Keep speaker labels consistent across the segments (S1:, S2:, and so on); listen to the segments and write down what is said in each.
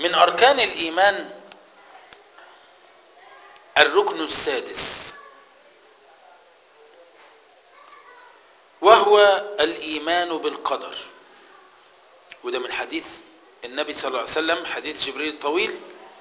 S1: من أركان الإيمان الركن السادس وهو الإيمان بالقدر وده من حديث النبي صلى الله عليه وسلم حديث جبريل الطويل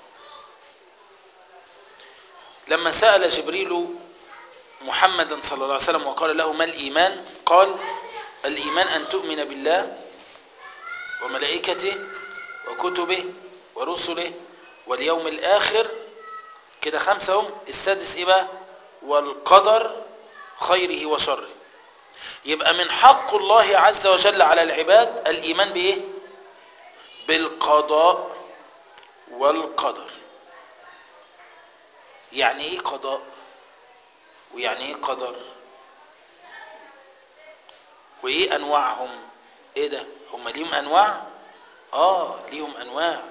S1: لما سأل جبريل محمدا صلى الله عليه وسلم وقال له ما الإيمان قال الإيمان أن تؤمن بالله وملائكته وكتبه ورسله واليوم الآخر كده خمسة هم السادس إيه بقى والقدر خيره وشره يبقى من حق الله عز وجل على العباد الإيمان بإيه بالقضاء والقدر يعني إيه قضاء ويعني إيه قدر وإيه أنواعهم إيه ده هم ليهم أنواع آه ليهم أنواع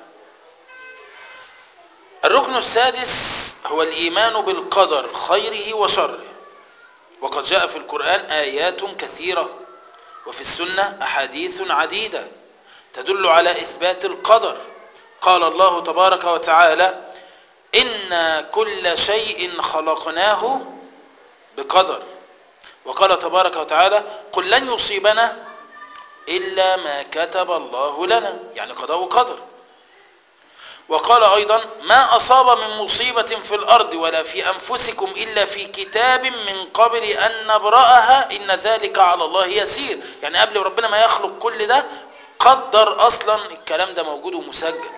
S1: الركن السادس هو الإيمان بالقدر خيره وشره وقد جاء في القرآن آيات كثيرة وفي السنة أحاديث عديدة تدل على إثبات القدر قال الله تبارك وتعالى إن كل شيء خلقناه بقدر وقال تبارك وتعالى قل لن يصيبنا إلا ما كتب الله لنا يعني قضاء وقدر وقال أيضا ما أصاب من مصيبة في الأرض ولا في أنفسكم إلا في كتاب من قبل أن نبرأها إن ذلك على الله يسير يعني قبل ربنا ما يخلق كل ده قدر أصلا الكلام ده موجود ومسجل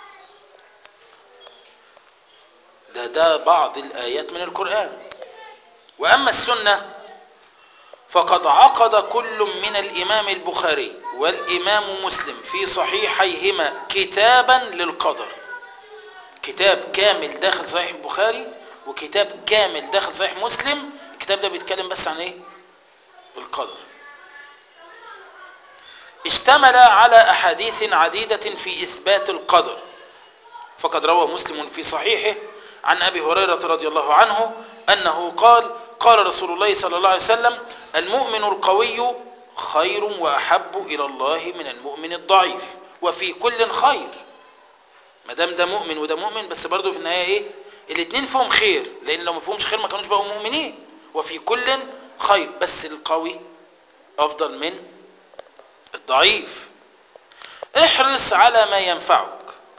S1: ده ده بعض الآيات من القرآن وأما السنة فقد عقد كل من الإمام البخاري والإمام مسلم في صحيحيهما كتابا للقدر كتاب كامل داخل صحيح البخاري وكتاب كامل داخل صحيح مسلم الكتاب ده بيتكلم بس عن ايه القدر اشتمل على أحاديث عديدة في إثبات القدر فقد روى مسلم في صحيحه عن أبي هريرة رضي الله عنه أنه قال قال رسول الله صلى الله عليه وسلم المؤمن القوي خير وأحب إلى الله من المؤمن الضعيف وفي كل خير ما دام ده مؤمن وده مؤمن بس برضه في النهاية إيه الاثنين فيهم خير لأن لو ما فيهمش خير ما كانوش بقوا مؤمنين وفي كل خير بس القوي أفضل من الضعيف احرص على ما ينفعك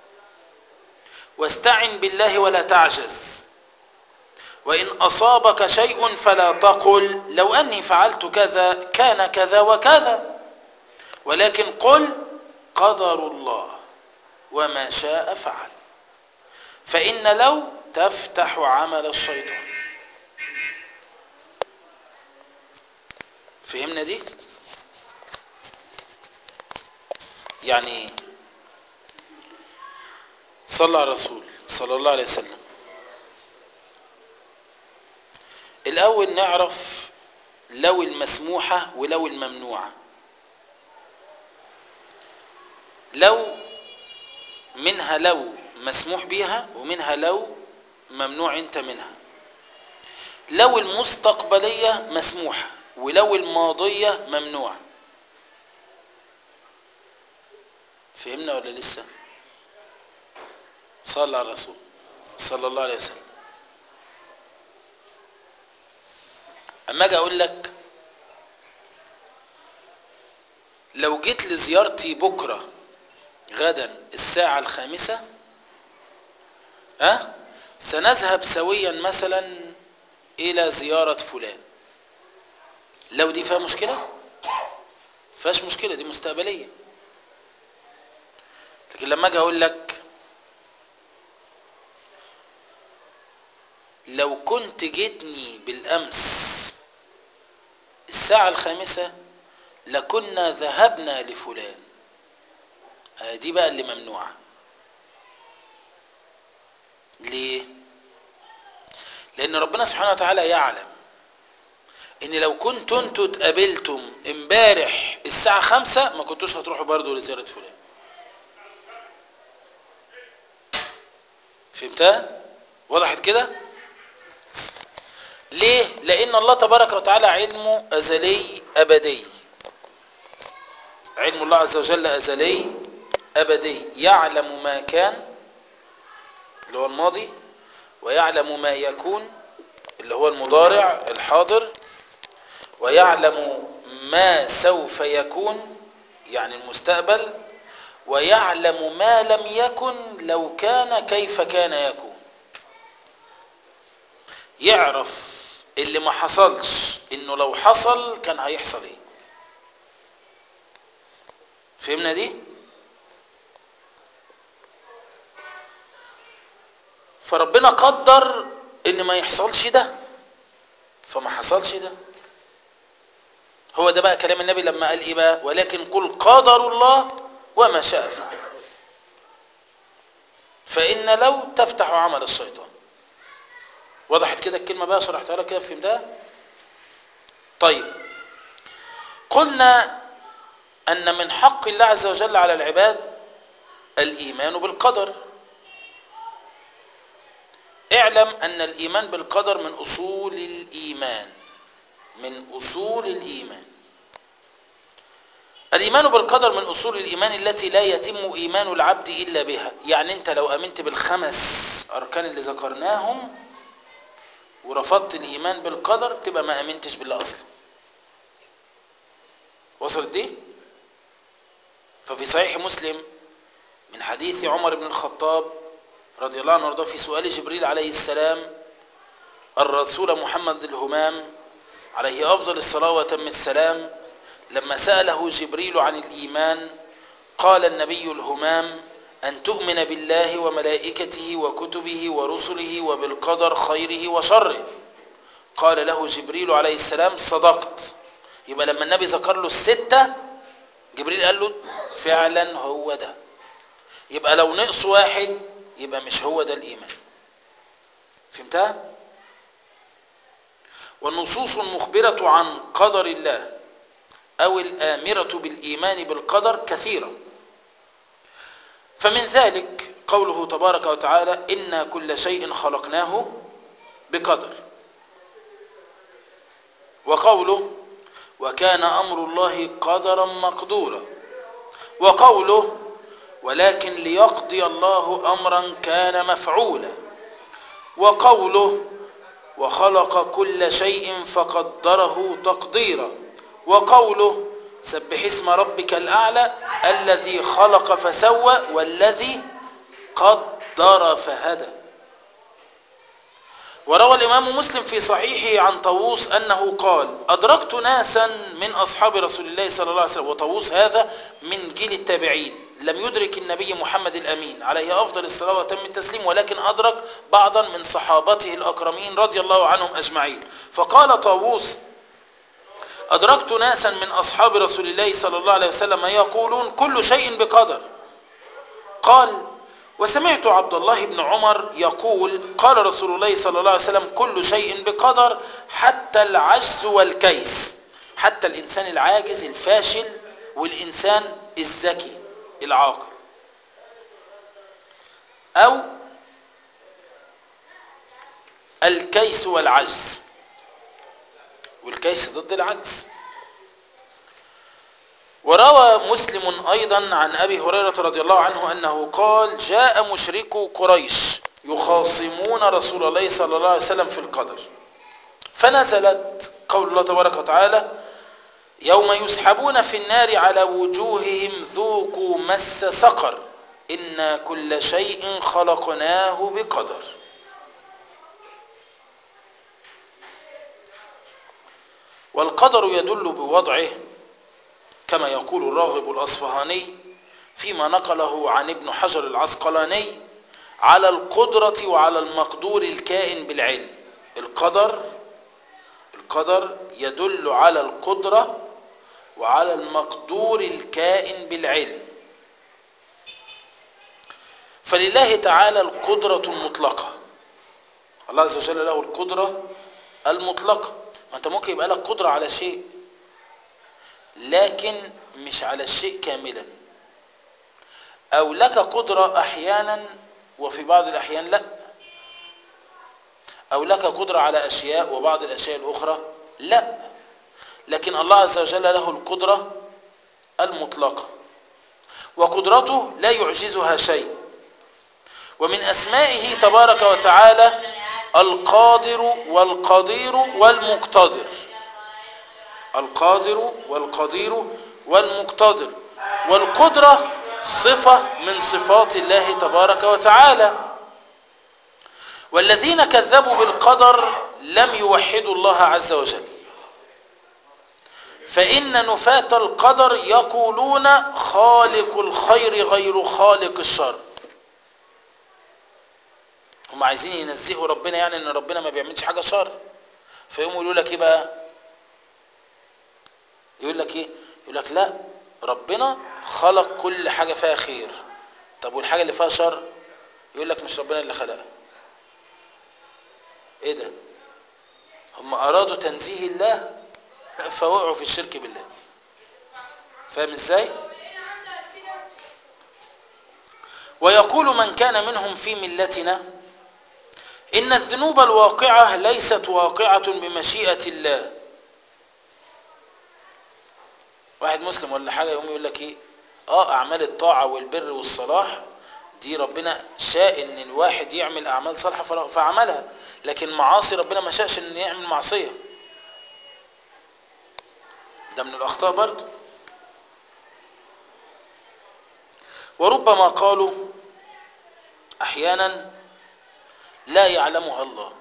S1: واستعن بالله ولا تعجز وإن أصابك شيء فلا تقل لو أني فعلت كذا كان كذا وكذا ولكن قل قدر الله وما شاء فعل فإن لو تفتح عمل الشيطان فهمنا دي يعني صلى على الرسول صلى الله عليه وسلم الأول نعرف لو المسموحة ولو الممنوعة لو منها لو مسموح بها ومنها لو ممنوع انت منها لو المستقبلية مسموحة ولو الماضية ممنوعة فهمنا ولا لسه صلى على الرسول صلى الله عليه وسلم اما اجي اقول لك لو جيت لزيارتي بكره غدا الساعه الخامسه ها سنذهب سويا مثلا الى زياره فلان لو دي فيها مشكله فيهاش مشكله دي مستقبليه لكن لما اجي اقول لك لو كنت جيتني بالامس الساعة الخامسة لكنا ذهبنا لفلان دي بقى اللي ممنوعة ليه لان ربنا سبحانه وتعالى يعلم ان لو كنتوا انتوا اتقابلتم امبارح الساعة خمسة ما كنتوش هتروحوا برضو لزيارة فلان فهمتها وضحت كده ليه لان الله تبارك وتعالى علمه ازلي ابدي علم الله عز وجل ازلي أبدي يعلم ما كان اللي هو الماضي ويعلم ما يكون اللي هو المضارع الحاضر ويعلم ما سوف يكون يعني المستقبل ويعلم ما لم يكن لو كان كيف كان يكون يعرف اللي ما حصلش انه لو حصل كان هيحصل ايه فهمنا دي فربنا قدر ان ما يحصلش ده فما حصلش ده هو ده بقى كلام النبي لما قال ايه بقى ولكن قل قدر الله وما شاء فعل فإن لو تفتح عمل الشيطان وضحت كده الكلمة بقى شرحتها لك كده فهمتها طيب قلنا أن من حق الله عز وجل على العباد الإيمان بالقدر اعلم أن الإيمان بالقدر من أصول الإيمان من أصول الإيمان الإيمان بالقدر من أصول الإيمان التي لا يتم إيمان العبد إلا بها يعني أنت لو أمنت بالخمس أركان اللي ذكرناهم ورفضت الإيمان بالقدر تبقى ما أمنتش بالله أصلا وصلت دي ففي صحيح مسلم من حديث عمر بن الخطاب رضي الله عنه وارضاه في سؤال جبريل عليه السلام الرسول محمد الهمام عليه أفضل الصلاة وتم السلام لما سأله جبريل عن الإيمان قال النبي الهمام أن تؤمن بالله وملائكته وكتبه ورسله وبالقدر خيره وشره قال له جبريل عليه السلام صدقت يبقى لما النبي ذكر له الستة جبريل قال له فعلا هو ده يبقى لو نقص واحد يبقى مش هو ده الإيمان فهمتها؟ والنصوص المخبرة عن قدر الله أو الآمرة بالإيمان بالقدر كثيرة فمن ذلك قوله تبارك وتعالى إنا كل شيء خلقناه بقدر وقوله وكان أمر الله قدرا مقدورا وقوله ولكن ليقضي الله أمرا كان مفعولا وقوله وخلق كل شيء فقدره تقديرا وقوله سبح اسم ربك الأعلى الذي خلق فسوى والذي قدر فهدى وروى الإمام مسلم في صحيحه عن طاووس أنه قال أدركت ناسا من أصحاب رسول الله صلى الله عليه وسلم وطاووس هذا من جيل التابعين لم يدرك النبي محمد الأمين عليه أفضل الصلاة وتم التسليم ولكن أدرك بعضا من صحابته الأكرمين رضي الله عنهم أجمعين فقال طاووس أدركت ناسا من أصحاب رسول الله صلى الله عليه وسلم يقولون كل شيء بقدر قال وسمعت عبد الله بن عمر يقول قال رسول الله صلى الله عليه وسلم كل شيء بقدر حتى العجز والكيس حتى الإنسان العاجز الفاشل والإنسان الذكي العاقل أو الكيس والعجز والكيس ضد العجز وروى مسلم أيضا عن أبي هريرة رضي الله عنه أنه قال جاء مشركو قريش يخاصمون رسول الله صلى الله عليه وسلم في القدر فنزلت قول الله تبارك وتعالى يوم يسحبون في النار على وجوههم ذوقوا مس سقر إنا كل شيء خلقناه بقدر والقدر يدل بوضعه كما يقول الراغب الأصفهاني فيما نقله عن ابن حجر العسقلاني على القدرة وعلى المقدور الكائن بالعلم القدر القدر يدل على القدرة وعلى المقدور الكائن بالعلم فلله تعالى القدرة المطلقة الله عز وجل له القدرة المطلقة ما انت ممكن يبقى لك قدرة على شيء لكن مش على الشيء كاملا او لك قدرة احيانا وفي بعض الاحيان لا او لك قدرة على اشياء وبعض الاشياء الاخرى لا لكن الله عز وجل له القدرة المطلقة وقدرته لا يعجزها شيء ومن أسمائه تبارك وتعالى القادر والقدير والمقتدر القادر والقدير والمقتدر والقدرة صفة من صفات الله تبارك وتعالى والذين كذبوا بالقدر لم يوحدوا الله عز وجل فإن نفاة القدر يقولون خالق الخير غير خالق الشر هم عايزين ينزهوا ربنا يعني ان ربنا ما بيعملش حاجة شر فيقوموا يقولوا لك ايه بقى يقول لك ايه يقول لك لا ربنا خلق كل حاجة فيها خير طب والحاجة اللي فيها شر يقول لك مش ربنا اللي خلقها ايه ده هم ارادوا تنزيه الله فوقعوا في الشرك بالله فاهم ازاي ويقول من كان منهم في ملتنا ان الذنوب الواقعة ليست واقعة بمشيئة الله واحد مسلم ولا حاجة يقوم يقول لك ايه اه اعمال الطاعة والبر والصلاح دي ربنا شاء ان الواحد يعمل اعمال صالحة فعملها لكن معاصي ربنا ما شاءش ان يعمل معصية ده من الاخطاء برضه وربما قالوا احيانا لا يعلمها الله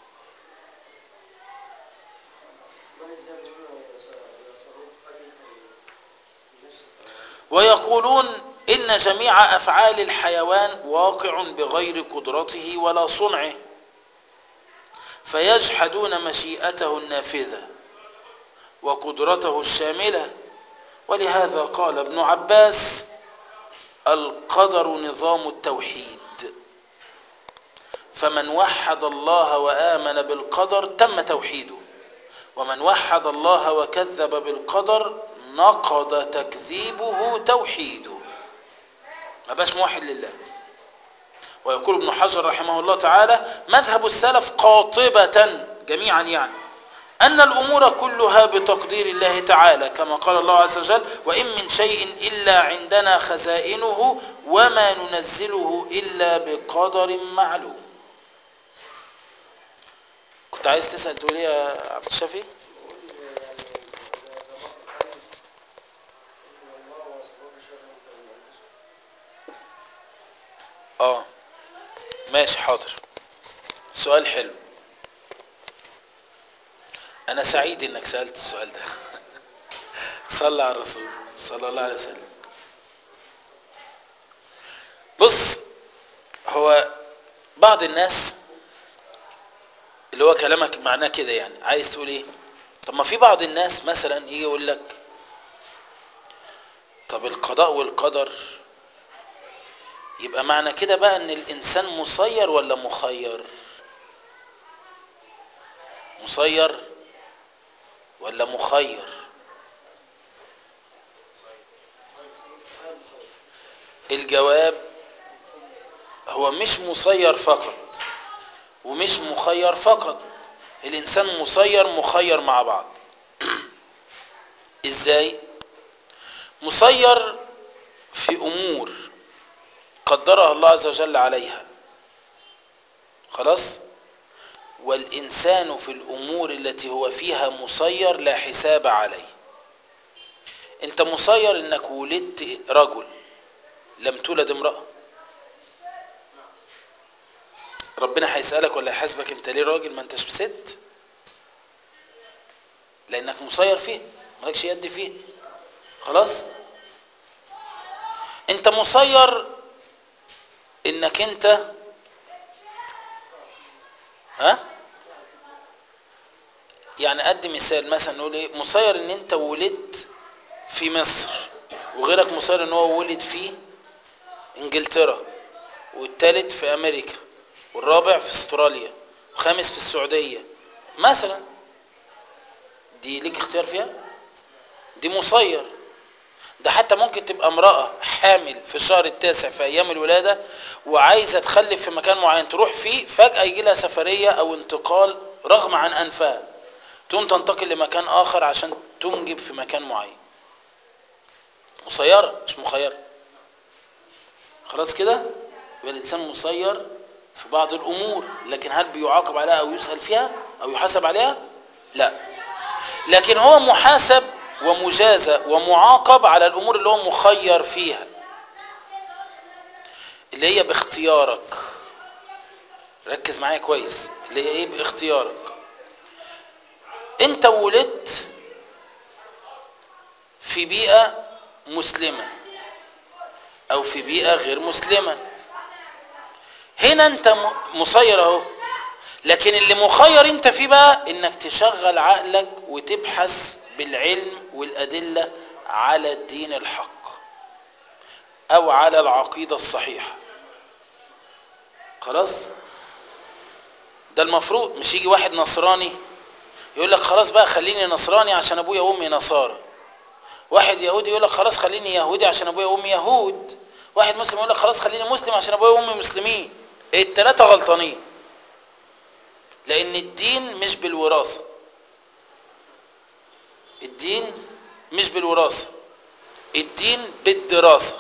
S1: ويقولون إن جميع أفعال الحيوان واقع بغير قدرته ولا صنعه فيجحدون مشيئته النافذة وقدرته الشاملة ولهذا قال ابن عباس القدر نظام التوحيد فمن وحد الله وآمن بالقدر تم توحيده ومن وحد الله وكذب بالقدر نقض تكذيبه توحيده ما باش موحد لله ويقول ابن حجر رحمه الله تعالى مذهب السلف قاطبة جميعا يعني أن الأمور كلها بتقدير الله تعالى كما قال الله عز وجل وإن من شيء إلا عندنا خزائنه وما ننزله إلا بقدر معلوم كنت عايز تسأل تقول ايه يا عبد الشافي اه ماشي حاضر سؤال حلو انا سعيد انك سألت السؤال ده صلى على الرسول صلى الله عليه وسلم بص هو بعض الناس اللي هو كلامك معناه كده يعني عايز تقول ايه طب ما في بعض الناس مثلا يجي يقول لك طب القضاء والقدر يبقى معنى كده بقى ان الانسان مسير ولا مخير مسير ولا مخير الجواب هو مش مسير فقط ومش مخير فقط الانسان مسير مخير مع بعض ازاي مسير في امور قدرها الله عز وجل عليها خلاص والإنسان في الأمور التي هو فيها مسير لا حساب عليه أنت مسير أنك ولدت رجل لم تولد امرأة ربنا هيسألك ولا يحاسبك أنت ليه راجل ما أنتش ست لأنك مسير فيه مالكش يد فيه خلاص أنت مسير انك انت ها يعني ادي مثال مثلا نقول ايه مسير ان انت ولدت في مصر وغيرك مسير ان هو ولد في انجلترا والثالث في امريكا والرابع في استراليا وخامس في السعودية مثلا دي ليك اختيار فيها دي مسير ده حتى ممكن تبقى امرأة حامل في الشهر التاسع في أيام الولادة وعايزة تخلف في مكان معين تروح فيه فجأة يجي لها سفرية أو انتقال رغم عن أنفها تقوم تنتقل لمكان آخر عشان تنجب في مكان معين مسيرة مش مخيرة خلاص كده يبقى الانسان مسير في بعض الامور لكن هل بيعاقب عليها او يسال فيها او يحاسب عليها لا لكن هو محاسب ومجازى ومعاقب على الامور اللي هو مخير فيها اللي هي باختيارك ركز معايا كويس اللي هي ايه باختيارك انت ولدت في بيئة مسلمة او في بيئة غير مسلمة هنا انت م- مسير اهو لكن اللي مخير انت فيه بقى انك تشغل عقلك وتبحث بالعلم والادلة على الدين الحق او على العقيدة الصحيحة خلاص ده المفروض مش يجي واحد نصراني يقول لك خلاص بقى خليني نصراني عشان ابويا وامي نصارى واحد يهودي يقول لك خلاص خليني يهودي عشان ابويا وامي يهود واحد مسلم يقول لك خلاص خليني مسلم عشان ابويا وامي مسلمين التلاتة غلطانين لان الدين مش بالوراثة الدين مش بالوراثة الدين بالدراسة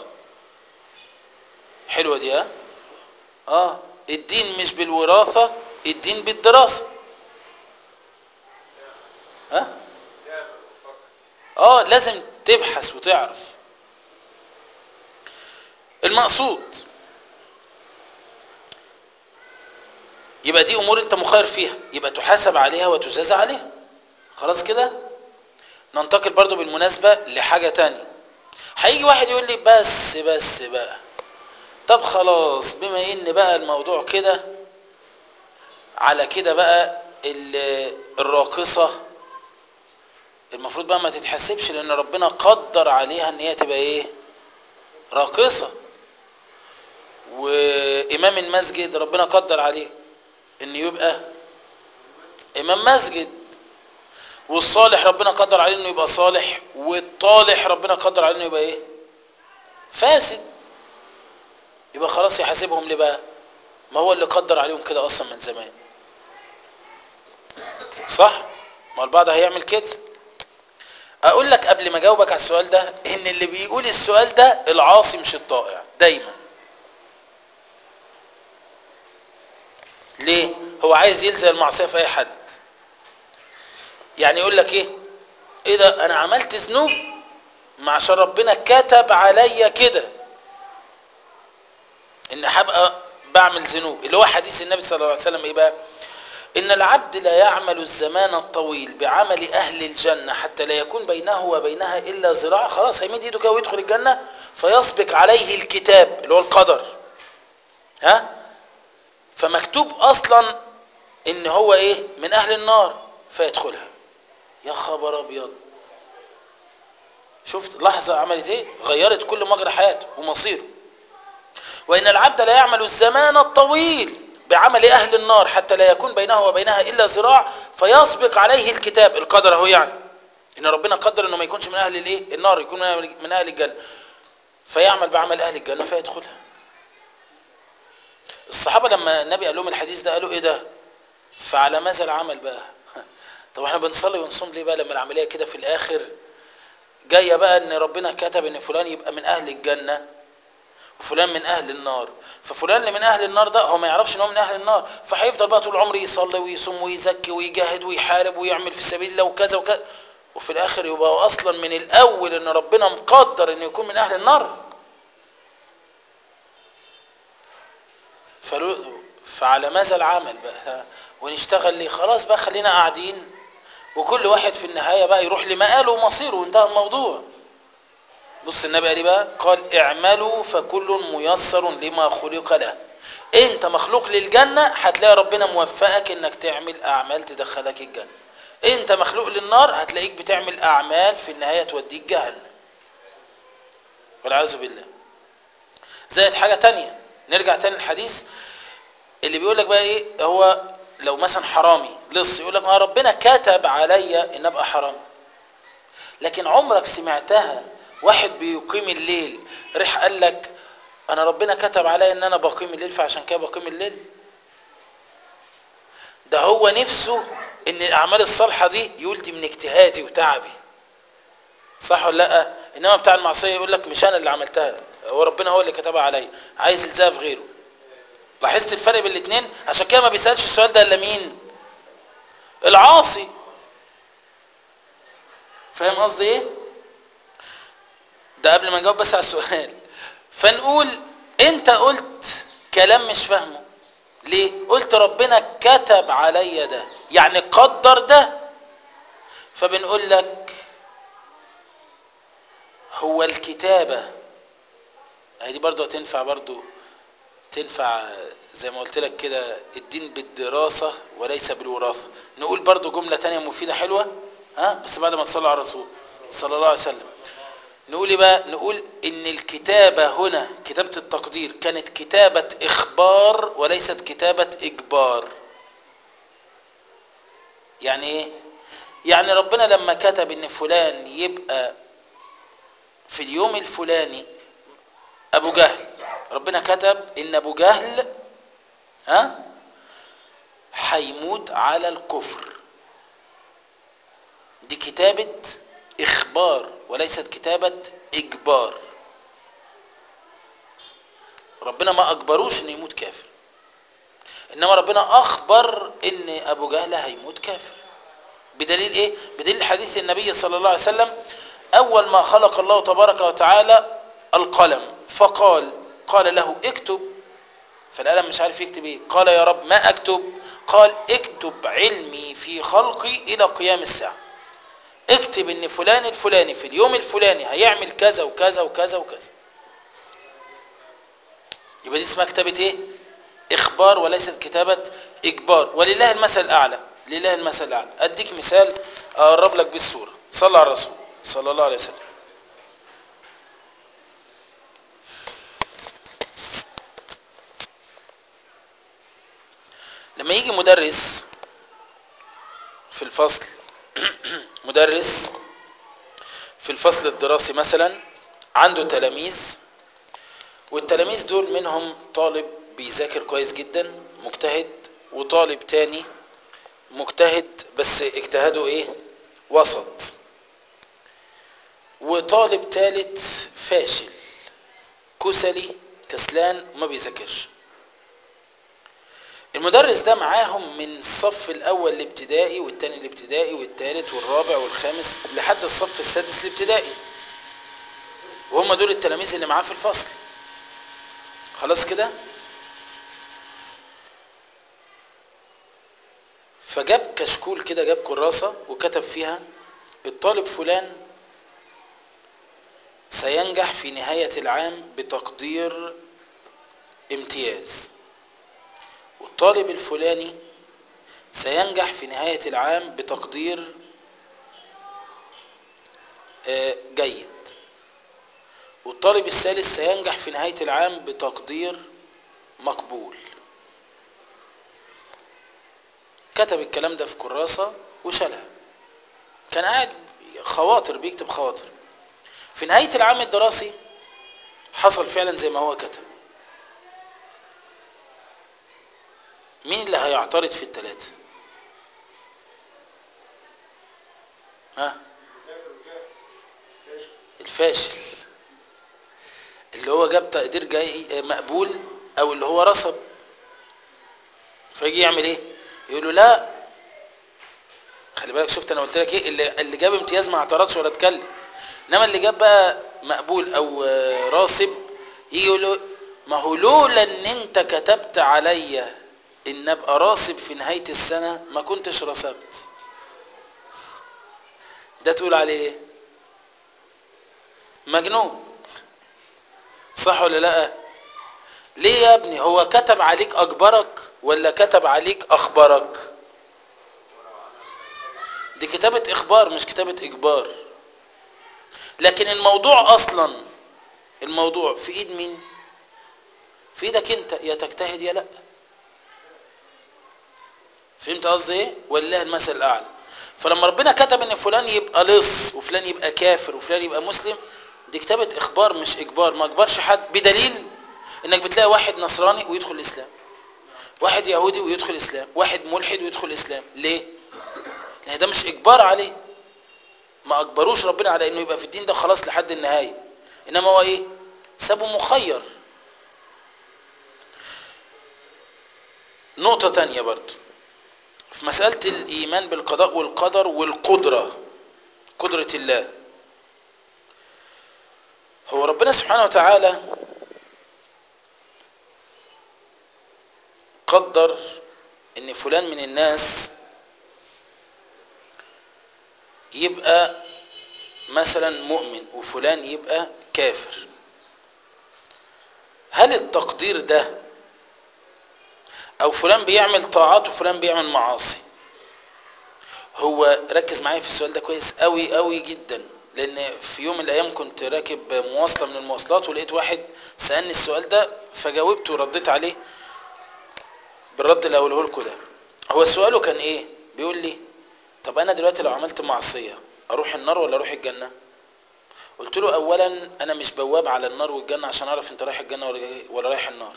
S1: حلوة دي ها اه الدين مش بالوراثة الدين بالدراسة ها اه لازم تبحث وتعرف المقصود يبقى دي امور انت مخير فيها يبقى تحاسب عليها وتجازى عليها خلاص كده ننتقل برضو بالمناسبة لحاجة تانية هيجي واحد يقول لي بس بس بقى طب خلاص بما ان بقى الموضوع كده على كده بقى ال- الراقصة المفروض بقى ما تتحسبش لان ربنا قدر عليها ان هي تبقى ايه راقصة وامام المسجد ربنا قدر عليه ان يبقى امام مسجد والصالح ربنا قدر عليه انه يبقى صالح والطالح ربنا قدر عليه انه يبقى ايه فاسد يبقى خلاص يحاسبهم ليه بقى ما هو اللي قدر عليهم كده اصلا من زمان صح ما البعض هيعمل كده اقول لك قبل ما اجاوبك على السؤال ده ان اللي بيقول السؤال ده العاصي مش الطائع دايما ليه هو عايز يلزق المعصيه في اي حد يعني يقول لك ايه ايه ده انا عملت ذنوب ما عشان ربنا كتب عليا كده ان هبقى بعمل ذنوب اللي هو حديث النبي صلى الله عليه وسلم ايه بقى ان العبد لا يعمل الزمان الطويل بعمل اهل الجنه حتى لا يكون بينه وبينها الا ذراع خلاص هيمد ايده كده ويدخل الجنه فيسبق عليه الكتاب اللي هو القدر ها فمكتوب اصلا ان هو ايه من اهل النار فيدخلها يا خبر ابيض شفت لحظه عملت ايه غيرت كل مجرى حياته ومصيره وان العبد لا يعمل الزمان الطويل بعمل اهل النار حتى لا يكون بينه وبينها الا ذراع فيسبق عليه الكتاب القدر اهو يعني ان ربنا قدر انه ما يكونش من اهل الايه النار يكون من اهل الجنه فيعمل بعمل اهل الجنه فيدخلها الصحابه لما النبي قال لهم الحديث ده قالوا ايه ده فعلى ماذا العمل بقى طب احنا بنصلي ونصوم ليه بقى لما العمليه كده في الاخر جايه بقى ان ربنا كتب ان فلان يبقى من اهل الجنه وفلان من اهل النار ففلان اللي من اهل النار ده هو ما يعرفش ان هو من اهل النار فهيفضل بقى طول عمره يصلي ويصوم ويزكي ويجاهد ويحارب ويعمل في سبيل الله وكذا وكذا وفي الاخر يبقى اصلا من الاول ان ربنا مقدر انه يكون من اهل النار فلو فعلى ماذا العمل بقى ونشتغل ليه خلاص بقى خلينا قاعدين وكل واحد في النهايه بقى يروح لمآله ومصيره وانتهى الموضوع بص النبي قال بقى قال اعملوا فكل ميسر لما خلق له انت مخلوق للجنة هتلاقي ربنا موفقك انك تعمل اعمال تدخلك الجنة انت مخلوق للنار هتلاقيك بتعمل اعمال في النهاية توديك جهنم والعياذ بالله زائد حاجة تانية نرجع تاني للحديث اللي بيقول لك بقى ايه هو لو مثلا حرامي لص يقول لك ما ربنا كتب عليا ان ابقى حرامي لكن عمرك سمعتها واحد بيقيم الليل ريح قال لك انا ربنا كتب عليا ان انا بقيم الليل فعشان كده بقيم الليل ده هو نفسه ان الاعمال الصالحه دي يقول دي من اجتهادي وتعبي صح ولا لا انما بتاع المعصيه يقول لك مش انا اللي عملتها وربنا هو اللي كتبها عليا عايز يلزقها في غيره لاحظت الفرق بين الاثنين عشان كده ما بيسالش السؤال ده الا مين العاصي فاهم قصدي ايه ده قبل ما نجاوب بس على السؤال فنقول انت قلت كلام مش فاهمه ليه قلت ربنا كتب عليا ده يعني قدر ده فبنقول لك هو الكتابة هي دي برضو هتنفع برضو تنفع زي ما قلت لك كده الدين بالدراسة وليس بالوراثة نقول برضو جملة تانية مفيدة حلوة ها بس بعد ما تصلي على الرسول صلى الله عليه وسلم نقول ايه بقى نقول ان الكتابة هنا كتابة التقدير كانت كتابة اخبار وليست كتابة اجبار يعني ايه يعني ربنا لما كتب ان فلان يبقى في اليوم الفلاني ابو جهل ربنا كتب ان ابو جهل ها هيموت على الكفر دي كتابة اخبار وليست كتابة اجبار ربنا ما اجبروش انه يموت كافر انما ربنا اخبر ان ابو جهل هيموت كافر بدليل ايه بدليل حديث النبي صلى الله عليه وسلم اول ما خلق الله تبارك وتعالى القلم فقال قال له اكتب فالقلم مش عارف يكتب ايه قال يا رب ما اكتب قال اكتب علمي في خلقي الى قيام الساعه اكتب ان فلان الفلاني في اليوم الفلاني هيعمل كذا وكذا وكذا وكذا يبقى دي اسمها كتابه ايه اخبار وليست كتابه اجبار ولله المثل الاعلى لله المثل الاعلى اديك مثال اقرب لك بالصوره صلى على الرسول صلى الله عليه وسلم لما يجي مدرس في الفصل مدرس في الفصل الدراسي مثلا عنده تلاميذ والتلاميذ دول منهم طالب بيذاكر كويس جدا مجتهد وطالب تاني مجتهد بس اجتهاده ايه وسط وطالب تالت فاشل كسلي كسلان وما بيذاكرش المدرس ده معاهم من الصف الاول الابتدائي والتاني الابتدائي والتالت والرابع والخامس لحد الصف السادس الابتدائي وهم دول التلاميذ اللي معاه في الفصل خلاص كده فجاب كشكول كده جاب كراسة وكتب فيها الطالب فلان سينجح في نهاية العام بتقدير امتياز والطالب الفلاني سينجح في نهاية العام بتقدير جيد والطالب الثالث سينجح في نهاية العام بتقدير مقبول كتب الكلام ده في كراسة وشالها كان قاعد خواطر بيكتب خواطر في نهاية العام الدراسي حصل فعلا زي ما هو كتب مين اللي هيعترض في الثلاثة ها الفاشل اللي هو جاب تقدير جاي مقبول او اللي هو رسب فيجي يعمل ايه يقول له لا خلي بالك شفت انا قلت لك ايه اللي, اللي جاب امتياز ما اعترضش ولا اتكلم انما اللي جاب بقى مقبول او راسب يجي يقول له ما هو لولا ان انت كتبت عليا ان ابقى راسب في نهاية السنة ما كنتش رسبت ده تقول عليه ايه مجنون صح ولا لا ليه يا ابني هو كتب عليك اجبرك ولا كتب عليك اخبرك دي كتابة اخبار مش كتابة اجبار لكن الموضوع اصلا الموضوع في ايد مين في ايدك انت يا تجتهد يا لا فهمت قصدي ايه ولله المثل الاعلى فلما ربنا كتب ان فلان يبقى لص وفلان يبقى كافر وفلان يبقى مسلم دي كتابة اخبار مش اجبار ما اجبرش حد بدليل انك بتلاقي واحد نصراني ويدخل الاسلام واحد يهودي ويدخل الاسلام واحد ملحد ويدخل الاسلام ليه لان ده مش اجبار عليه ما اجبروش ربنا على انه يبقى في الدين ده خلاص لحد النهاية انما هو ايه سابه مخير نقطة تانية برضو في مسألة الإيمان بالقضاء والقدر والقدرة قدرة الله هو ربنا سبحانه وتعالى قدر ان فلان من الناس يبقى مثلا مؤمن وفلان يبقى كافر هل التقدير ده او فلان بيعمل طاعات وفلان بيعمل معاصي هو ركز معايا في السؤال ده كويس قوي قوي جدا لان في يوم من الايام كنت راكب مواصله من المواصلات ولقيت واحد سالني السؤال ده فجاوبته ورديت عليه بالرد اللي هقوله لكم ده هو سؤاله كان ايه بيقول لي طب انا دلوقتي لو عملت معصيه اروح النار ولا اروح الجنه قلت له اولا انا مش بواب على النار والجنه عشان اعرف انت رايح الجنه ولا ولا رايح النار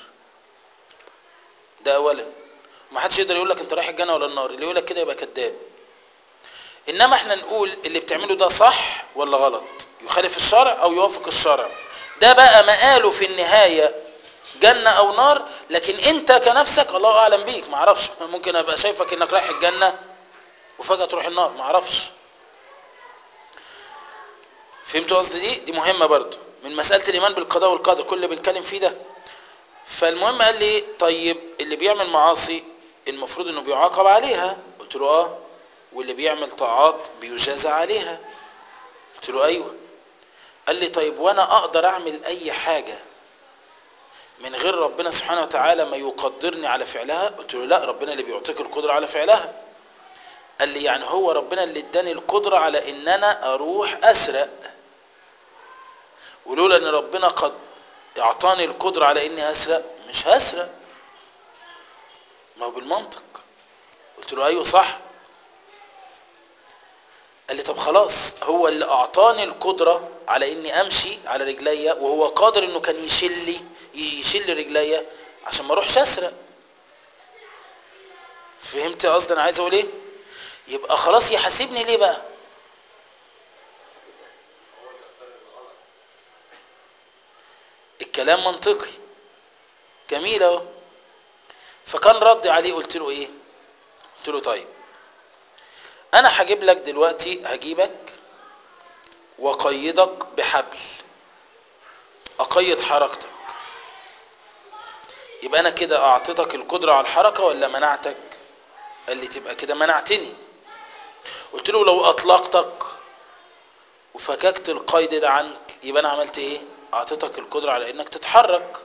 S1: ده اولا ما حدش يقدر يقول لك انت رايح الجنه ولا النار اللي يقول لك كده يبقى كذاب انما احنا نقول اللي بتعمله ده صح ولا غلط يخالف الشرع او يوافق الشرع ده بقى مقاله في النهايه جنه او نار لكن انت كنفسك الله اعلم بيك ما اعرفش ممكن ابقى شايفك انك رايح الجنه وفجاه تروح النار ما اعرفش فهمتوا قصدي دي دي مهمه برضو من مساله الايمان بالقضاء والقدر كل اللي بنتكلم فيه ده فالمهم قال لي طيب اللي بيعمل معاصي المفروض انه بيعاقب عليها قلت له اه واللي بيعمل طاعات بيجازى عليها قلت له ايوه قال لي طيب وانا اقدر اعمل اي حاجه من غير ربنا سبحانه وتعالى ما يقدرني على فعلها قلت له لا ربنا اللي بيعطيك القدره على فعلها قال لي يعني هو ربنا اللي اداني القدره على ان انا اروح اسرق ولولا ان ربنا قد اعطاني القدره على اني اسرق مش هسرق ما هو بالمنطق قلت له ايوه صح قال لي طب خلاص هو اللي اعطاني القدره على اني امشي على رجليا وهو قادر انه كان يشيل لي يشيل رجليا عشان ما اروحش اسرق فهمت قصدي انا عايز اقول ايه يبقى خلاص يحاسبني ليه بقى الكلام منطقي جميل اهو فكان ردي عليه قلت له ايه قلت له طيب انا هجيب لك دلوقتي هجيبك واقيدك بحبل اقيد حركتك يبقى انا كده اعطيتك القدرة على الحركة ولا منعتك قال لي تبقى كده منعتني قلت له لو اطلقتك وفككت القيد ده عنك يبقى انا عملت ايه اعطيتك القدرة على انك تتحرك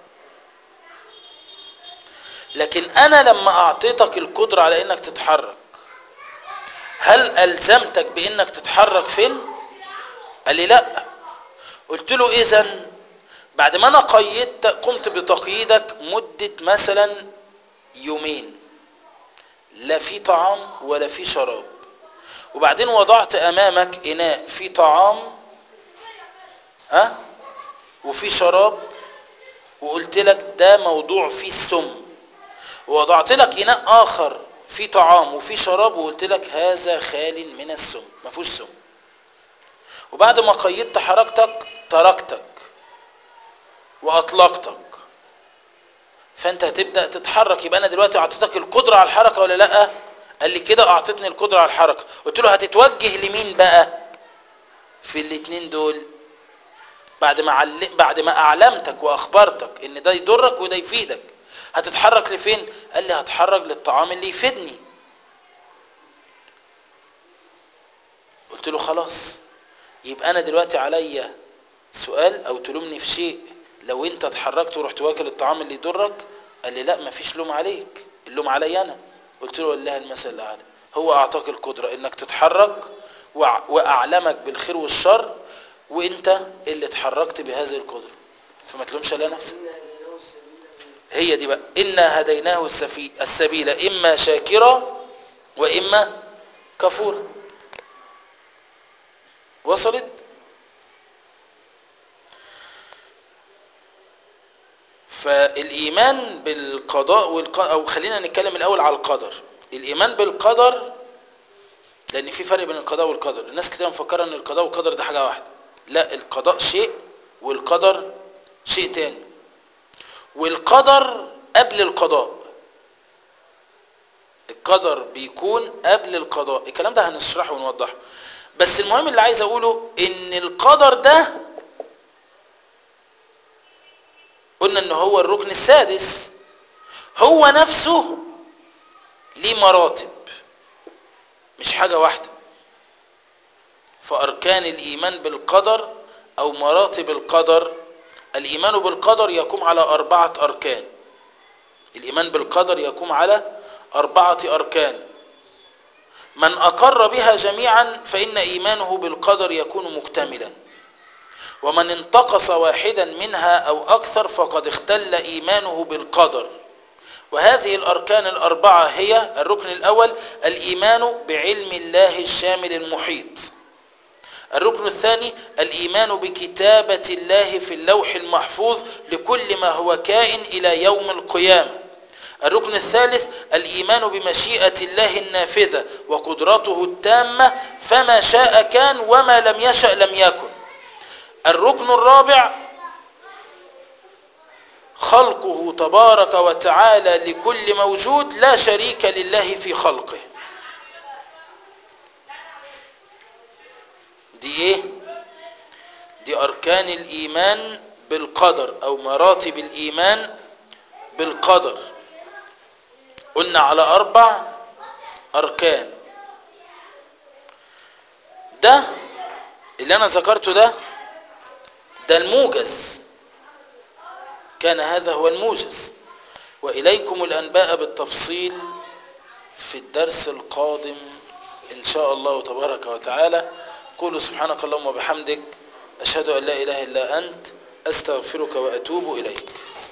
S1: لكن انا لما اعطيتك القدرة على انك تتحرك هل الزمتك بانك تتحرك فين قال لي لا قلت له اذا بعد ما انا قيدت قمت بتقييدك مدة مثلا يومين لا في طعام ولا في شراب وبعدين وضعت امامك اناء فيه طعام ها وفي شراب وقلت لك ده موضوع فيه السم ووضعت لك اناء اخر فيه طعام وفيه شراب وقلت لك هذا خال من السم ما فيهوش سم وبعد ما قيدت حركتك تركتك واطلقتك فانت هتبدا تتحرك يبقى انا دلوقتي اعطيتك القدره على الحركه ولا لا قال لي كده اعطيتني القدره على الحركه قلت له هتتوجه لمين بقى في الاثنين دول بعد ما علم بعد ما اعلمتك واخبرتك ان ده يضرك وده يفيدك هتتحرك لفين قال لي هتحرك للطعام اللي يفيدني قلت له خلاص يبقى انا دلوقتي عليا سؤال او تلومني في شيء لو انت اتحركت ورحت واكل الطعام اللي يضرك قال لي لا مفيش لوم عليك اللوم علي انا قلت له والله المثل الاعلى هو اعطاك القدره انك تتحرك واعلمك بالخير والشر وانت اللي اتحركت بهذه القدره فما تلومش على نفسك هي دي بقى انا هديناه السبيل اما شاكرا واما كفورا وصلت فالايمان بالقضاء والقدر او خلينا نتكلم الاول على القدر الايمان بالقدر لان في فرق بين القضاء والقدر الناس كتير مفكره ان القضاء والقدر ده حاجه واحده لا القضاء شيء والقدر شيء تاني والقدر قبل القضاء القدر بيكون قبل القضاء الكلام ده هنشرحه ونوضحه بس المهم اللي عايز اقوله ان القدر ده قلنا ان هو الركن السادس هو نفسه ليه مراتب مش حاجة واحدة فأركان الإيمان بالقدر أو مراتب القدر الإيمان بالقدر يقوم على أربعة أركان الإيمان بالقدر يقوم على أربعة أركان من أقر بها جميعا فإن إيمانه بالقدر يكون مكتملا ومن انتقص واحدا منها أو أكثر فقد اختل إيمانه بالقدر وهذه الأركان الأربعة هي الركن الأول الإيمان بعلم الله الشامل المحيط الركن الثاني الإيمان بكتابة الله في اللوح المحفوظ لكل ما هو كائن إلى يوم القيامة الركن الثالث الإيمان بمشيئة الله النافذة وقدرته التامة فما شاء كان وما لم يشأ لم يكن الركن الرابع خلقه تبارك وتعالى لكل موجود لا شريك لله في خلقه دي ايه دي اركان الايمان بالقدر او مراتب الايمان بالقدر قلنا على اربع اركان ده اللي انا ذكرته ده ده الموجز كان هذا هو الموجز وإليكم الأنباء بالتفصيل في الدرس القادم إن شاء الله تبارك وتعالى قولوا سبحانك اللهم وبحمدك أشهد أن لا إله إلا أنت أستغفرك وأتوب إليك